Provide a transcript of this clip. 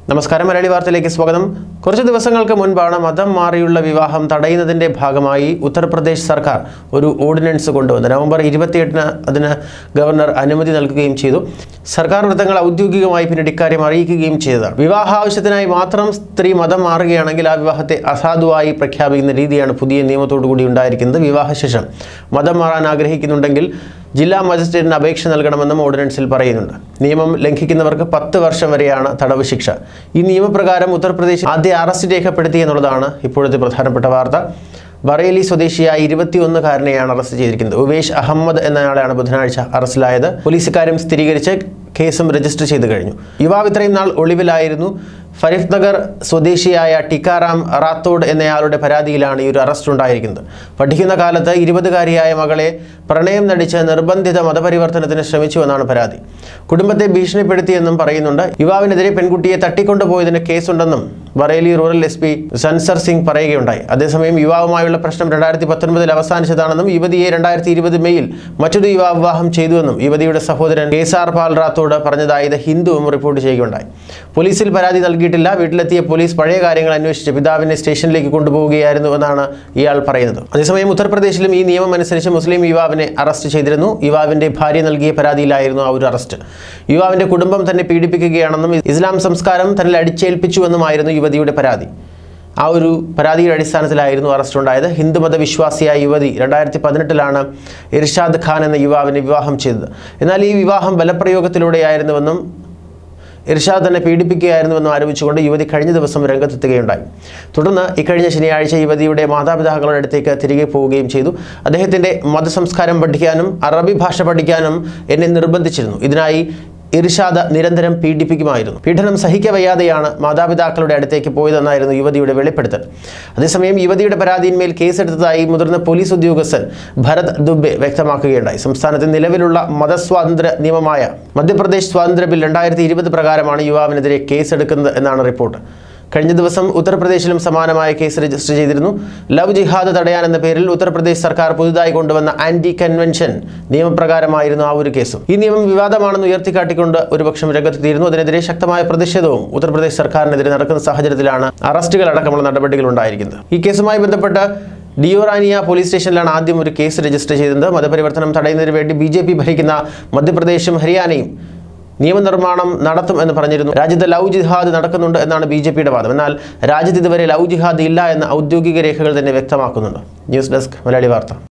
നമസ്കാരം മലയാളി വാർത്തയിലേക്ക് സ്വാഗതം കുറച്ച് ദിവസങ്ങൾക്ക് മുൻപാണ് മതം മാറിയുള്ള വിവാഹം തടയുന്നതിന്റെ ഭാഗമായി ഉത്തർപ്രദേശ് സർക്കാർ ഒരു ഓർഡിനൻസ് കൊണ്ടുവന്നു നവംബർ ഇരുപത്തിയെട്ടിന് അതിന് ഗവർണർ അനുമതി നൽകുകയും ചെയ്തു സർക്കാർ വൃത്തങ്ങൾ ഔദ്യോഗികമായി പിന്നീട് ഇക്കാര്യം അറിയിക്കുകയും ചെയ്തതാണ് വിവാഹ ആവശ്യത്തിനായി മാത്രം സ്ത്രീ മതം മാറുകയാണെങ്കിൽ ആ വിവാഹത്തെ അസാധുവായി പ്രഖ്യാപിക്കുന്ന രീതിയാണ് പുതിയ നിയമത്തോടു കൂടി ഉണ്ടായിരിക്കുന്നത് വിവാഹശേഷം മതം മാറാൻ ആഗ്രഹിക്കുന്നുണ്ടെങ്കിൽ ജില്ലാ മജിസ്ട്രേറ്റിന് അപേക്ഷ നൽകണമെന്നും ഓർഡിനൻസിൽ പറയുന്നുണ്ട് നിയമം ലംഘിക്കുന്നവർക്ക് പത്ത് വർഷം വരെയാണ് തടവ് ശിക്ഷ ഈ നിയമപ്രകാരം ഉത്തർപ്രദേശ് ആദ്യ അറസ്റ്റ് രേഖപ്പെടുത്തി എന്നുള്ളതാണ് ഇപ്പോഴത്തെ പ്രധാനപ്പെട്ട വാർത്ത ബറേലി സ്വദേശിയായ ഇരുപത്തിയൊന്നുകാരനെയാണ് അറസ്റ്റ് ചെയ്തിരിക്കുന്നത് ഉവേഷ് അഹമ്മദ് എന്നയാളെയാണ് ബുധനാഴ്ച അറസ്റ്റിലായത് പോലീസ് ഇക്കാര്യം സ്ഥിരീകരിച്ച് കേസും രജിസ്റ്റർ ചെയ്തു കഴിഞ്ഞു യുവാവ് ഇത്രയും നാൾ ഒളിവിലായിരുന്നു ഫരീഫ് നഗർ സ്വദേശിയായ ടിക്കാറാം റാത്തോഡ് എന്നയാളുടെ പരാതിയിലാണ് ഈ ഒരു അറസ്റ്റ് ഉണ്ടായിരിക്കുന്നത് പഠിക്കുന്ന കാലത്ത് ഇരുപതുകാരിയായ മകളെ പ്രണയം നടിച്ച് നിർബന്ധിത മതപരിവർത്തനത്തിന് ശ്രമിച്ചുവെന്നാണ് പരാതി കുടുംബത്തെ ഭീഷണിപ്പെടുത്തിയെന്നും പറയുന്നുണ്ട് യുവാവിനെതിരെ പെൺകുട്ടിയെ തട്ടിക്കൊണ്ടുപോയതിന് കേസുണ്ടെന്നും Bareilly rural S P Sansar Singh പറയുകയുണ്ടായി അതേസമയം യുവാവുമായുള്ള പ്രശ്നം രണ്ടായിരത്തി പത്തൊൻപതിൽ അവസാനിച്ചതാണെന്നും യുവതിയെ രണ്ടായിരത്തി ഇരുപത് മെയ്യിൽ മറ്റൊരു യുവാ വിവാഹം ചെയ്തുവെന്നും യുവതിയുടെ സഹോദരൻ കേസാർ പാൽ റാത്തോട് പറഞ്ഞതായി ദ ഹിന്ദുവും റിപ്പോർട്ട് ചെയ്യുകയുണ്ടായി പോലീസിൽ പരാതി നൽകിയിട്ടില്ല വീട്ടിലെത്തിയ പോലീസ് പഴയ കാര്യങ്ങൾ അന്വേഷിച്ച് പിതാവിനെ സ്റ്റേഷനിലേക്ക് കൊണ്ടുപോവുകയായിരുന്നു എന്നാണ് ഇയാൾ പറയുന്നത് അതേസമയം ഉത്തർപ്രദേശിലും ഈ നിയമം അനുസരിച്ച് മുസ്ലിം യുവാവിനെ അറസ്റ്റ് ചെയ്തിരുന്നു യുവാവിന്റെ ഭാര്യ നൽകിയ പരാതിയിലായിരുന്നു ആ ഒരു അറസ്റ്റ് യുവാവിന്റെ കുടുംബം തന്നെ പീഡിപ്പിക്കുകയാണെന്നും ഇസ്ലാം സംസ്കാരം തന്നിൽ അടിച്ചേൽപ്പിച്ചുവെന്നുമായിരുന്നു യുവതിയുടെ പരാതി ആ ഒരു പരാതിയുടെ അടിസ്ഥാനത്തിലായിരുന്നു അറസ്റ്റ് ഉണ്ടായത് ഹിന്ദുമത വിശ്വാസിയായ യുവതി രണ്ടായിരത്തി പതിനെട്ടിലാണ് ഇർഷാദ് ഖാൻ എന്ന യുവാവിനെ വിവാഹം ചെയ്തത് എന്നാൽ ഈ വിവാഹം ബലപ്രയോഗത്തിലൂടെയായിരുന്നുവെന്നും ഇർഷാദ് തന്നെ പീഡിപ്പിക്കുകയായിരുന്നുവെന്നും ആരോപിച്ചുകൊണ്ട് യുവതി കഴിഞ്ഞ ദിവസം രംഗത്തെത്തുകയുണ്ടായി തുടർന്ന് ഇക്കഴിഞ്ഞ ശനിയാഴ്ച യുവതിയുടെ മാതാപിതാക്കളുടെ അടുത്തേക്ക് തിരികെ പോവുകയും ചെയ്തു അദ്ദേഹത്തിൻ്റെ മതസംസ്കാരം പഠിക്കാനും അറബി ഭാഷ പഠിക്കാനും എന്നെ നിർബന്ധിച്ചിരുന്നു ഇതിനായി ഇർഷാദ് നിരന്തരം പീഡിപ്പിക്കുമായിരുന്നു പീഡനം സഹിക്കവയ്യാതെയാണ് മാതാപിതാക്കളുടെ അടുത്തേക്ക് പോയതെന്നായിരുന്നു യുവതിയുടെ വെളിപ്പെടുത്തൽ അതേസമയം യുവതിയുടെ പരാതിയിന്മേൽ കേസെടുത്തതായി മുതിർന്ന പോലീസ് ഉദ്യോഗസ്ഥൻ ഭരത് ദുബെ വ്യക്തമാക്കുകയുണ്ടായി സംസ്ഥാനത്ത് നിലവിലുള്ള മതസ്വാതന്ത്ര്യ നിയമമായ മധ്യപ്രദേശ് സ്വാതന്ത്ര്യ ബിൽ രണ്ടായിരത്തി ഇരുപത് പ്രകാരമാണ് യുവാവിനെതിരെ കേസെടുക്കുന്നത് എന്നാണ് റിപ്പോർട്ട് കഴിഞ്ഞ ദിവസം ഉത്തർപ്രദേശിലും സമാനമായ കേസ് രജിസ്റ്റർ ചെയ്തിരുന്നു ലവ് ജിഹാദ് തടയാൻ എന്ന പേരിൽ ഉത്തർപ്രദേശ് സർക്കാർ പുതുതായി കൊണ്ടുവന്ന ആന്റി കൺവെൻഷൻ നിയമപ്രകാരമായിരുന്നു ആ ഒരു കേസും ഈ നിയമം വിവാദമാണെന്ന് ഉയർത്തിക്കാട്ടിക്കൊണ്ട് ഒരുപക്ഷം രംഗത്തെത്തിയിരുന്നു അതിനെതിരെ ശക്തമായ പ്രതിഷേധവും ഉത്തർപ്രദേശ് സർക്കാരിനെതിരെ നടക്കുന്ന സാഹചര്യത്തിലാണ് അറസ്റ്റുകൾ അടക്കമുള്ള നടപടികൾ ഉണ്ടായിരിക്കുന്നത് ഈ കേസുമായി ബന്ധപ്പെട്ട് ഡിയോറാനിയ പോലീസ് സ്റ്റേഷനിലാണ് ആദ്യം ഒരു കേസ് രജിസ്റ്റർ ചെയ്തത് മതപരിവർത്തനം തടയുന്നതിന് വേണ്ടി ബി ജെ പി ഭരിക്കുന്ന മധ്യപ്രദേശും ഹരിയാനയും നിയമനിർമ്മാണം നടത്തും എന്ന് പറഞ്ഞിരുന്നു രാജ്യത്ത് ലവ് ജിഹാദ് നടക്കുന്നുണ്ട് എന്നാണ് ബി ജെ പിയുടെ വാദം എന്നാൽ രാജ്യത്ത് ഇതുവരെ ലവ് ജിഹാദ് ഇല്ല എന്ന ഔദ്യോഗിക രേഖകൾ തന്നെ വ്യക്തമാക്കുന്നുണ്ട് ന്യൂസ് ഡെസ്ക് മലയാളി വാർത്ത